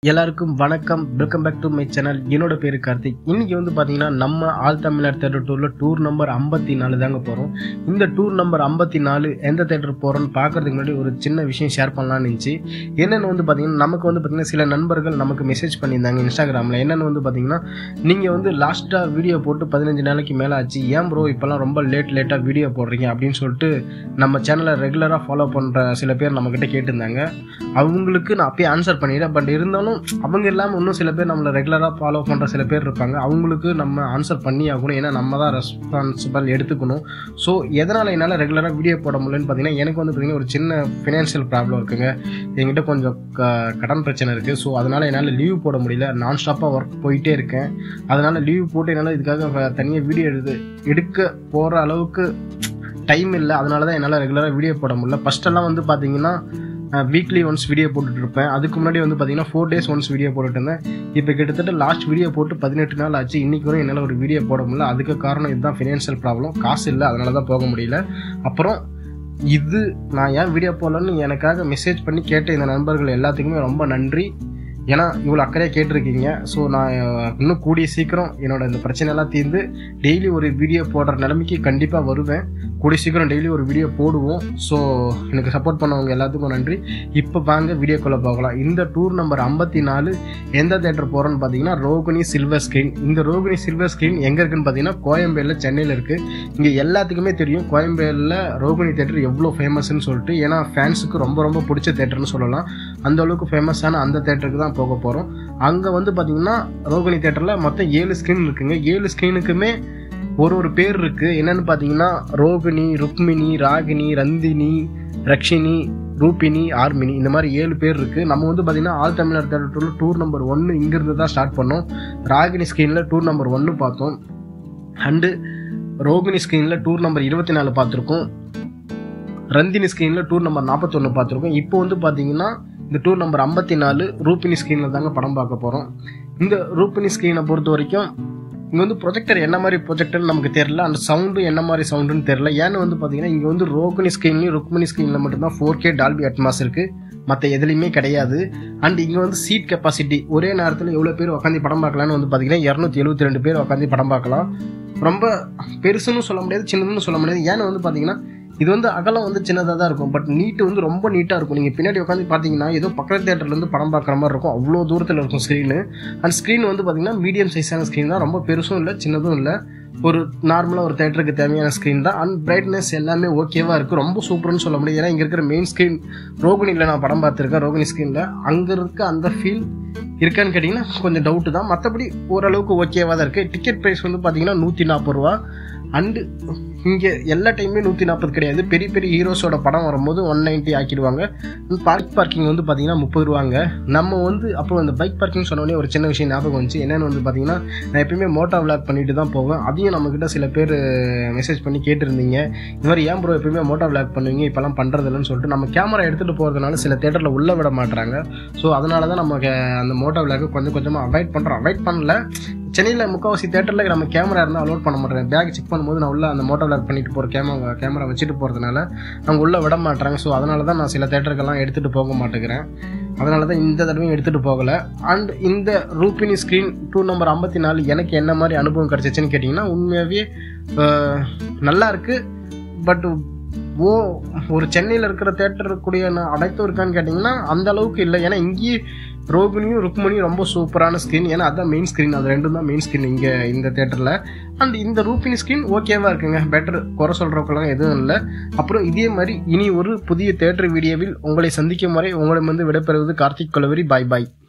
எல்லாருக்கும் வணக்கம் welcome back to my channel என்னோட பேரு கார்த்திக் இன்னைக்கு வந்து பாத்தீங்கன்னா நம்ம ஆல் தமிழ்நாடு தேட்டர் டூர்ல டூர் நம்பர் ஐம்பத்தி நாலு தாங்க போறோம் இந்த டூர் நம்பர் ஐம்பத்தி நாலு எந்த தேட்டர் போறோம்னு பாக்குறதுக்கு முன்னாடி ஒரு சின்ன விஷயம் ஷேர் பண்ணலாம்னு இருந்துச்சு என்னன்னு வந்து பாத்தீங்கன்னா நமக்கு வந்து பாத்தீங்கன்னா சில நண்பர்கள் நமக்கு மெசேஜ் பண்ணியிருந்தாங்க இன்ஸ்டாகிராம்ல என்னன்னு வந்து பாத்தீங்கன்னா நீங்க வந்து லாஸ்டா வீடியோ போட்டு பதினஞ்சு நாளைக்கு மேல ஆச்சு ஏன் ப்ரோ இப்பெல்லாம் ரொம்ப லேட் லேட்டா வீடியோ போடுறீங்க அப்படின்னு சொல்லிட்டு நம்ம சேனலை ரெகுலரா ஃபாலோ பண்ற சில பேர் நம்ம கிட்ட கேட்டிருந்தாங்க அவங்களுக்கு நான் அப்பயே ஆன்சர் பண்ணிடுறேன் பட் இருந்தாலும் அவங்க இல்லாமல் இன்னும் சில பேர் நம்மளை ரெகுலராக ஃபாலோ பண்ணுற சில பேர் இருப்பாங்க அவங்களுக்கு நம்ம ஆன்சர் பண்ணி ஆகணும் ஏன்னா நம்ம தான் ரெஸ்பான்சிபிள் எடுத்துக்கணும் ஸோ எதனால் என்னால் ரெகுலராக வீடியோ போட முடியலன்னு பார்த்தீங்கன்னா எனக்கு வந்து பார்த்தீங்கன்னா ஒரு சின்ன ஃபினான்ஷியல் ப்ராப்ளம் இருக்குங்க என்கிட்ட கொஞ்சம் க- கடன் பிரச்சனை இருக்குது ஸோ அதனால் என்னால் லீவ் போட முடியல நான் ஸ்டாப்பாக ஒர்க் போயிட்டே இருக்கேன் அதனால் லீவ் போட்டு என்னால் இதுக்காக தனியாக வீடியோ எடுத்து எடுக்க போகிற அளவுக்கு டைம் இல்லை அதனால தான் என்னால் ரெகுலராக வீடியோ போட முடியல ஃபஸ்ட்டெல்லாம் வந்து பார்த்தீங்கன்னா வீக்லி ஒன்ஸ் வீடியோ போட்டுட்டு இருப்பேன் அதுக்கு முன்னாடி வந்து பார்த்தீங்கன்னா ஃபோர் டேஸ் ஒன்ஸ் வீடியோ போட்டுட்டு இருந்தேன் இப்போ கிட்டத்தட்ட லாஸ்ட் வீடியோ போட்டு பதினெட்டு நாள் ஆச்சு இன்னைக்கு வரை என்னால் ஒரு வீடியோ போட முடியல அதுக்கு காரணம் இதுதான் ஃபினான்ஷியல் ப்ராப்ளம் காசு இல்லை அதனால தான் போக முடியல அப்புறம் இது நான் ஏன் வீடியோ போடலன்னு எனக்காக மெசேஜ் பண்ணி கேட்ட இந்த நண்பர்கள் எல்லாத்துக்குமே ரொம்ப நன்றி ஏன்னா இவ்வளோ அக்கறையாக கேட்டிருக்கீங்க ஸோ நான் அஹ், இன்னும் கூடிய சீக்கிரம் என்னோட இந்த பிரச்சனையெல்லாம் தீர்ந்து டெய்லி ஒரு வீடியோ போடுற நிலைமைக்கு கண்டிப்பாக வருவேன் கூடிய சீக்கிரம் டெய்லி ஒரு வீடியோ போடுவோம் ஸோ எனக்கு சப்போர்ட் பண்ணவங்க எல்லாத்துக்கும் நன்றி இப்போ வாங்க வீடியோக்குள்ளே போகலாம் இந்த டூர் நம்பர் ஐம்பத்தி நாலு எந்த தேட்டர் போகிறோன்னு பார்த்தீங்கன்னா ரோகிணி சில்வர் ஸ்க்ரீன் இந்த ரோகிணி சில்வர் ஸ்க்ரீன் எங்கே இருக்குன்னு பார்த்தீங்கன்னா கோயம்பேடில் சென்னையில் இருக்குது இங்கே எல்லாத்துக்குமே தெரியும் கோயம்பேடில் ரோகிணி தேட்டர் எவ்வளோ ஃபேமஸ்ன்னு சொல்லிட்டு ஏன்னா ஃபேன்ஸுக்கு ரொம்ப ரொம்ப பிடிச்ச தேட்டர்னு சொல்லலாம் அந்த அளவுக்கு ஃபேமஸான அந்த தேட்டருக்கு தான் போக போகிறோம் அங்கே வந்து பார்த்தீங்கன்னா ரோகிணி தேட்டரில் மொத்தம் ஏழு ஸ்க்ரீன் இருக்குங்க ஏழு ஸ்க்ரீனுக்குமே ஒரு ஒரு பேர் இருக்கு என்னன்னு பார்த்தீங்கன்னா ரோகிணி ருக்மிணி ராகினி ரந்தினி ரக்ஷினி ரூபினி ஆர்மினி இந்த மாதிரி ஏழு பேர் இருக்கு நம்ம வந்து பார்த்தீங்கன்னா ஆல் தமிழ்நாடு தேட்டர் டூரில் டூர் நம்பர் ஒன்று இங்கிருந்து தான் ஸ்டார்ட் பண்ணோம் ராகினி ஸ்க்ரீனில் டூர் நம்பர் ஒன்று பார்த்தோம் அண்டு ரோகிணி ஸ்க்ரீனில் டூர் நம்பர் இருபத்தி நாலு பார்த்துருக்கோம் ரந்தினி ஸ்க்ரீனில் டூர் நம்பர் நாற்பத்தொன்று பார்த்துருக்கோம் இப்போ வந்து பார்த்தீங்கன்னா இந்த டூர் நம்பர் ஐம்பத்தி நாலு ரூபினி ஸ்க்ரீனில் தாங்க படம் பார்க்க போகிறோம் இந்த ரூபினி ஸ்க்ரீனை பொறுத்த வரைக்கும் இங்கே வந்து ப்ரொஜெக்டர் என்ன மாதிரி ப்ரொஜெக்டர்னு நமக்கு தெரியல அந்த சவுண்டு என்ன மாதிரி சவுண்டுன்னு தெரியல ஏன்னு வந்து பார்த்தீங்கன்னா இங்கே வந்து ரோகிணி ஸ்க்ரீன்லையும் ருக்மிணி ஸ்க்ரீனில் மட்டும்தான் ஃபோர் கே டால்பி அட்மாஸ் இருக்குது மற்ற எதுலேயுமே கிடையாது அண்ட் இங்கே வந்து சீட் கெப்பாசிட்டி ஒரே நேரத்தில் எவ்வளோ பேர் உட்காந்து படம் பார்க்கலான்னு வந்து பார்த்தீங்கன்னா இரநூத்தி எழுபத்தி ரெண்டு பேர் உட்காந்து படம் பார்க்கலாம் ரொம்ப பெருசுன்னு சொல்ல முடியாது சின்னதுன்னு சொல்ல முடியாது ஏன்னு வந்து பார்த்தீங்கன்னா இது வந்து அகலம் வந்து சின்னதாக தான் இருக்கும் பட் நீட்டு வந்து ரொம்ப நீட்டாக இருக்கும் நீங்கள் பின்னாடி உட்காந்து பார்த்தீங்கன்னா ஏதோ பக்கத்து தேட்டர்லேருந்து படம் பார்க்குற மாதிரி இருக்கும் அவ்வளோ தூரத்தில் இருக்கும் ஸ்க்ரீனு அண்ட் ஸ்க்ரீன் வந்து பார்த்தீங்கன்னா மீடியம் சைஸான ஸ்க்ரீன் தான் ரொம்ப பெருசும் இல்லை சின்னதும் இல்லை ஒரு நார்மலாக ஒரு தேட்டருக்கு தேவையான ஸ்க்ரீன் தான் அண்ட் பிரைட்னஸ் எல்லாமே ஓகேவாக இருக்குது ரொம்ப சூப்பர்னு சொல்ல முடியாது ஏன்னா இங்கே இருக்கிற மெயின் ஸ்க்ரீன் ரோகிணியில் நான் படம் பார்த்துருக்கேன் ரோகிணி ஸ்க்ரீனில் அங்கே இருக்க அந்த ஃபீல் இருக்கான்னு கேட்டிங்கன்னா கொஞ்சம் டவுட்டு தான் மற்றபடி ஓரளவுக்கு ஓகேவாக தான் இருக்குது டிக்கெட் ப்ரைஸ் வந்து பார்த்தீங்கன்னா நூற்றி நாற்பது ரூபா அண்டு இங்கே எல்லா டைமுமே நூற்றி நாற்பது கிடையாது பெரிய பெரிய ஹீரோஸோட படம் வரும்போது ஒன் நைன்ட்டி ஆக்கிடுவாங்க பைக் பார்க்கிங் வந்து பார்த்தீங்கன்னா முப்பது ரூபாங்க நம்ம வந்து அப்புறம் அந்த பைக் பார்க்கிங் சொன்னோடனே ஒரு சின்ன விஷயம் ஞாபகம் வந்துச்சு என்னென்னு வந்து பார்த்தீங்கன்னா நான் எப்பயுமே மோட்டோ விளாக் பண்ணிட்டு தான் போவேன் அதையும் நம்மக்கிட்ட சில பேர் மெசேஜ் பண்ணி கேட்டிருந்தீங்க இந்த மாதிரி ஏன் ப்ரோ எப்பயுமே மோட்டோ விளாக் பண்ணுவீங்க இப்போலாம் பண்ணுறது இல்லைன்னு சொல்லிட்டு நம்ம கேமரா எடுத்துகிட்டு போகிறதுனால சில தேட்டரில் உள்ளே விட மாட்டாங்க ஸோ அதனால தான் நமக்கு அந்த மோட்டோ விளாக் கொஞ்சம் கொஞ்சமாக அவாய்ட் பண்ணுறோம் அவாய்ட் பண்ணல சென்னையில் முக்கால்வாசி தேட்டரில் நம்ம கேமரா இருந்தால் அலோட் பண்ண மாட்டேன் பேக் செக் பண்ணும்போது நான் உள்ள அந்த மோட்டோ விளாக் பண்ணிட்டு போகிற கேமரா கேமரா வச்சுட்டு போகிறதுனால அவங்க உள்ளே விட மாட்டாங்க ஸோ அதனால தான் நான் சில தேட்டருக்கெல்லாம் எடுத்துகிட்டு போக மாட்டேங்கிறேன் அதனால தான் இந்த தடவையும் எடுத்துகிட்டு போகலை அண்ட் இந்த ரூபினி ஸ்க்ரீன் டூ நம்பர் ஐம்பத்தி நாலு எனக்கு என்ன மாதிரி அனுபவம் கிடச்சிச்சுன்னு கேட்டிங்கன்னா உண்மையாகவே அஹ், நல்லா இருக்குது பட் ஓ ஒரு சென்னையில் இருக்கிற தேட்டர் கூடிய நான் அடைத்தும் இருக்கான்னு கேட்டிங்கன்னா அந்த அளவுக்கு இல்லை ஏன்னா இங்கேயே ரோகிணியும் ருக்மணியும் ரொம்ப சூப்பரான ஸ்க்ரீன் ஏன்னா அதான் மெயின் ஸ்க்ரீன் அது ரெண்டும் தான் மெயின் ஸ்க்ரீன் இங்கே இந்த தேட்டரில் அண்ட் இந்த ரூபினி ஸ்க்ரீன் ஓகேவா இருக்குங்க பெட்டர் குறை சொல்கிறவங்களாம் எதுவும் இல்லை அப்புறம் இதே மாதிரி இனி ஒரு புதிய தேட்டர் வீடியோவில் உங்களை சந்திக்கும் வரை உங்களிடமிருந்து விடைபெறுவது கார்த்திக் கொலவரி பாய் பாய்